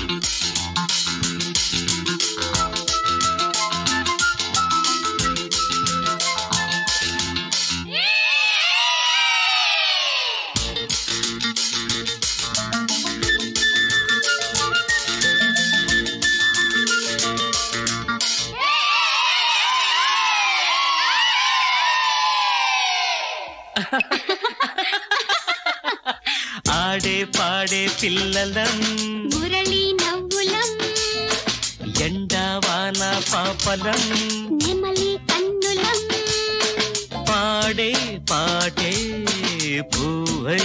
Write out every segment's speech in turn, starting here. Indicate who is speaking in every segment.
Speaker 1: ఆడే పాడే పిల్లలం
Speaker 2: మురళి నవ్వులం
Speaker 1: ఎండా వాన పాపలం
Speaker 2: నెమలి కన్నులం
Speaker 1: పాడే పాటే పూవై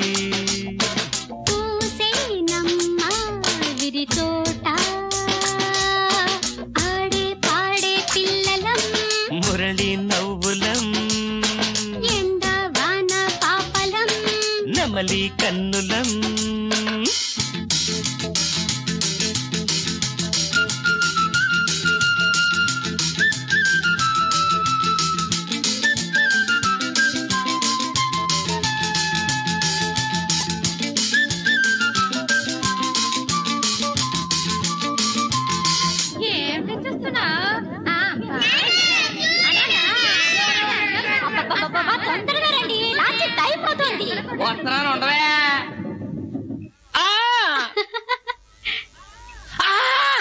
Speaker 2: పూసేనమ్మ విరి తోట ఆడే పాడే పిల్లలం
Speaker 1: మురళి నవ్వులం
Speaker 2: ఎండ వాన పాపలం
Speaker 1: నమలి కన్నులం
Speaker 2: ఏం తెచ్చేస్తున్నా తొందరగా రండి లాస్ట్ అయిపోతుంది
Speaker 3: వస్తున్నాను ఉండవే ఆ! ఆ!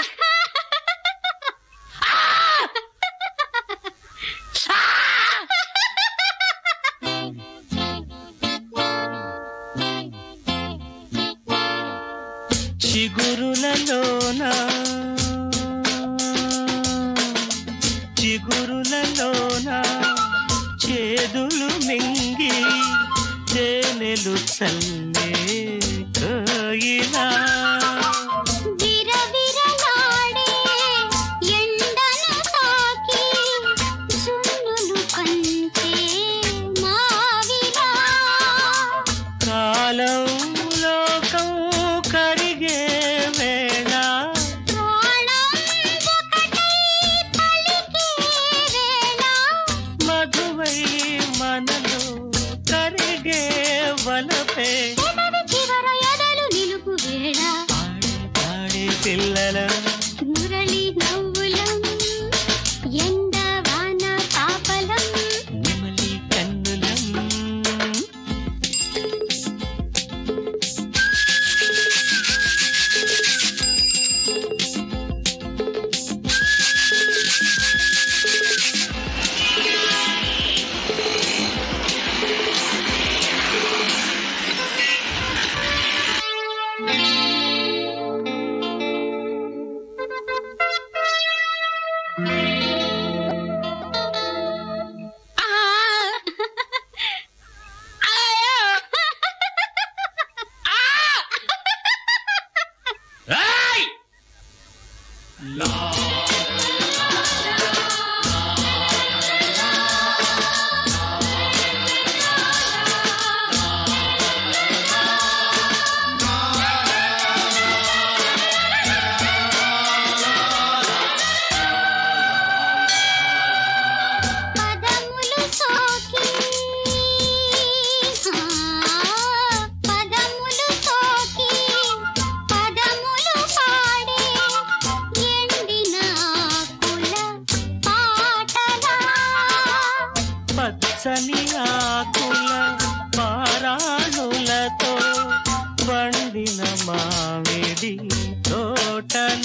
Speaker 1: చిగురులలోన చిగురులలోన చేదులు మింగి తేనెలు చల్లే కోయిలా
Speaker 2: విరవిరలాడే ఎండను తాకి జున్నులు పంచే మావిలా
Speaker 1: కాలం లోకం కరిగే వేళ
Speaker 2: ప్రాణం ఒకటై పలికే వేళ
Speaker 1: మధువై మనలో కరిగే వలపే
Speaker 2: పెదవి చివర ఎదలు నిలుపు వేళ
Speaker 1: ఆడే పాడే పిల్లల
Speaker 2: మురళి నవ్వులం ఎండ వాన పాపలం
Speaker 1: నెమలి కన్నులం
Speaker 3: ఏయ్!
Speaker 2: పదములు సోకి ఆ, పదములు సోకి పదములు పాడే ఎండిన ఆకుల పాటలా
Speaker 1: పచ్చని ఆకుల పారాణులతో పండిన మామిడి తోటన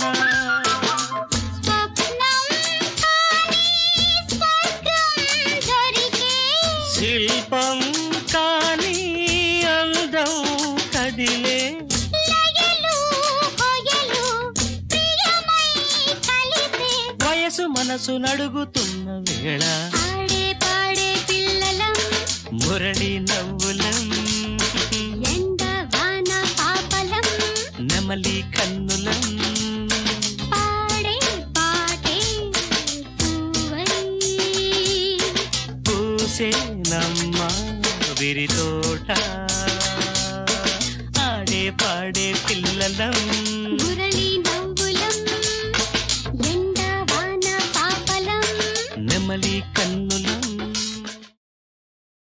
Speaker 2: స్వప్నం కాని స్వర్గం దొరికే
Speaker 1: శిల్పం కాని అందం కదిలే
Speaker 2: లయలు కొయలు ప్రియమై కలిసే
Speaker 1: వయసు మనసు నడుగుతున్న వేళ
Speaker 2: ఆడే పాడే పిల్లలం
Speaker 1: మురళి నవ్వులం
Speaker 2: ఎండ వాన పాపలం
Speaker 1: నెమలి కన్నులం
Speaker 2: పాడే పాటే పూవై
Speaker 1: పూసే నమ్మ విరి తోట ఆడే పాడే పిల్లలం
Speaker 2: మురళి నవ్వులం ఎండ వాన పాపలం
Speaker 1: నెమలి కన్ను